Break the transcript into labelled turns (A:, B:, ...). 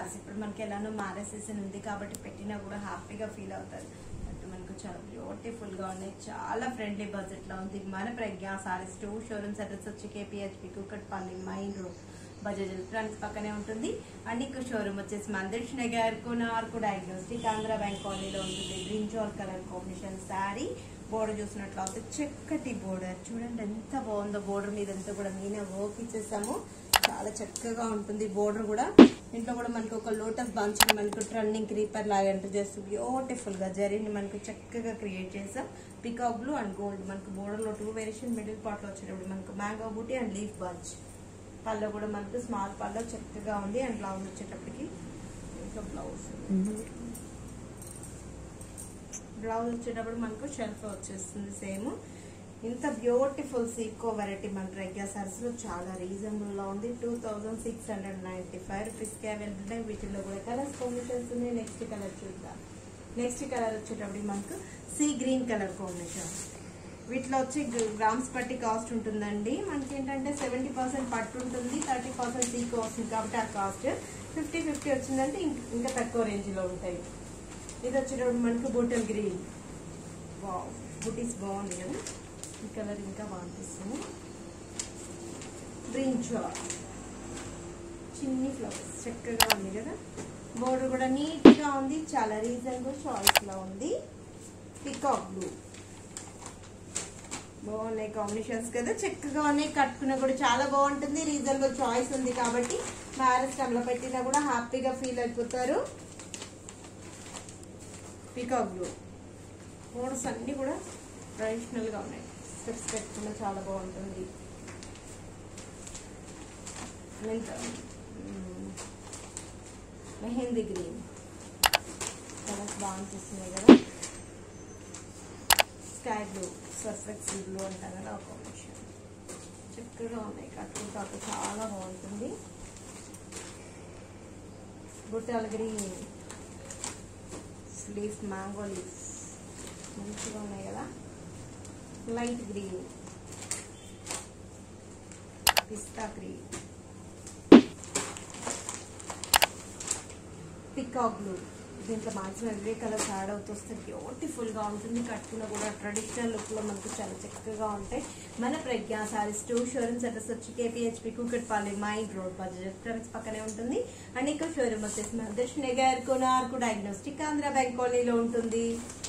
A: శారీస్ ఇప్పుడు మనకి ఎలానో మ్యారేజ్ సీజన్ ఉంది కాబట్టి పెట్టినా కూడా హ్యాపీగా ఫీల్ అవుతారు బట్ మనకు చాలా బ్యూటిఫుల్ గా ఉన్నాయి చాలా ఫ్రెండ్లీ బడ్జెట్ లో ఉంది మన Pragna sarees two showrooms address వచ్చి KPHB Kukatpally main road Bajaj electronics పక్కనే ఉంటుంది అండ్ ఇంకో షోరూమ్ వచ్చేసి మందర్ష్ నగర్ కోనార్కు డయాగ్నోస్టిక్ ఆంధ్ర బ్యాంక్ కాలనీలో ఉంటుంది గ్రీన్ జాల్ కలర్ కాంబినేషన్ శారీ బోర్డర్ చూసినట్లయితే చక్కటి బోర్డర్ చూడండి ఎంత బాగుందో బోర్డర్ మీద అంతా కూడా మీనే వర్క్ ఇచ్చేసాము చాలా చక్కగా ఉంటుంది బోర్డర్ కూడా దీంట్లో కూడా మనకి ఒక లోటస్ బంచ్ మనకు ట్రన్నింగ్ క్రీపర్ లాగా ఎంటర్ చేస్తూ బ్యూటిఫుల్ గా జరిని మనకు చక్కగా క్రియేట్ చేసాం పికాక్ బ్లూ అండ్ గోల్డ్ మనకు బోర్డర్ లో టూ వేరియేషన్ మిడిల్ పార్ట్ లో వచ్చేటప్పుడు మనకు mango buti and leaf bunch పళ్ళు కూడా మనకు స్మాల్ పళ్ళు చక్కగా ఉంది అండ్ బ్లౌజ్ వచ్చేటప్పటికి ఇంకా బ్లౌజ్ బ్లౌజ్ వచ్చేటప్పుడు మనకు షెల్ఫ్ వచ్చేస్తుంది సేమ్ ఇంత బ్యూటిఫుల్ సీకో వెరైటీ మన రెగ్గా సర్స్ లో చాలా రీజనబుల్ లో ఉంది two thousand six hundred ninety five rupees కి అవైలబుల్ ఉన్నాయి వీటిలో కూడా కలర్స్ కాంబినేషన్స్ ఉన్నాయి నెక్స్ట్ కలర్ చూద్దాం నెక్స్ట్ కలర్ వచ్చేటప్పుడు మనకు సీ గ్రీన్ కలర్ కాంబినేషన్ వీటిలో వచ్చి గ్రామ్స్ బట్టి కాస్ట్ ఉంటుందండి మనకి ఏంటంటే సెవెంటీ పర్సెంట్ పట్టు ఉంటుంది థర్టీ పర్సెంట్ సీకో వస్తుంది కాబట్టి ఆ కాస్ట్ ఫిఫ్టీ ఫిఫ్టీ వచ్చిందంటే ఇంక- ఇంకా తక్కువ రేంజ్ లో ఉంటాయి ఇది వచ్చేటప్పుడు మనకు బోటల్ గ్రీన్ వావ్ బుటీస్ బాగుంది కదా ఈ కలర్ ఇంకా బాగుంటుంది గ్రీన్ చార్ చిన్ని ఫ్లవర్స్ చక్కగా ఉంది కదా బోర్డర్ కూడా నీట్ గా ఉంది చాలా రీజనబుల్ చాయిస్ లో ఉంది పికాక్ బ్లూ బాగున్నాయి కాంబినేషన్స్ కదా చక్కగా ఉన్నాయి కట్టుకున్నా కూడా చాలా బాగుంటుంది రీజనబుల్ చాయిస్ ఉంది కాబట్టి మ్యారేజ్ టైంలో పెట్టినా కూడా హ్యాపీగా ఫీల్ అయిపోతారు పికాక్ బ్లూ మోడల్స్ అన్ని కూడా ట్రెడిషనల్ గా ఉన్నాయి స్టెప్స్ పెట్టుకున్నా చాలా బాగుంటుంది ఎంత మ్మ్, మెహందీ గ్రీన్ కలర్స్ బాగా అనిపిస్తున్నాయి కదా స్కై బ్లూ సర్ఫెక్స్ బ్లూ అంటాం కదా ఒక కాంబినేషన్ చక్కగా ఉన్నాయి కట్టుకుంటే అక్కడ చాలా బాగుంటుంది బుట్టాల గ్రీన్ లీఫ్ మ్యాంగో లీఫ్ మంచిగా ఉన్నాయి కదా లైట్ గ్రీన్ పిస్తా గ్రీన్ పికాక్ బ్లూ దీంట్లో మాక్సిమం ఇవే కలర్స్ యాడ్ అవుతూ వస్తే బ్యూటిఫుల్ గా ఉంటుంది కట్టుకున్న కూడా ట్రెడిషనల్ లుక్ లో మనకు చాలా చక్కగా ఉంటాయి మన Pragna sarees two showrooms address వచ్చి KPHB Kukatpally main road Bajaj electronics పక్కనే ఉంటుంది అండ్ ఇంకో షోరూమ్ వచ్చేసి మన దర్శన్ నగర్ కోనార్కు డయాగ్నోస్టిక్ ఆంధ్ర బ్యాంక్ కాలనీలో ఉంటుంది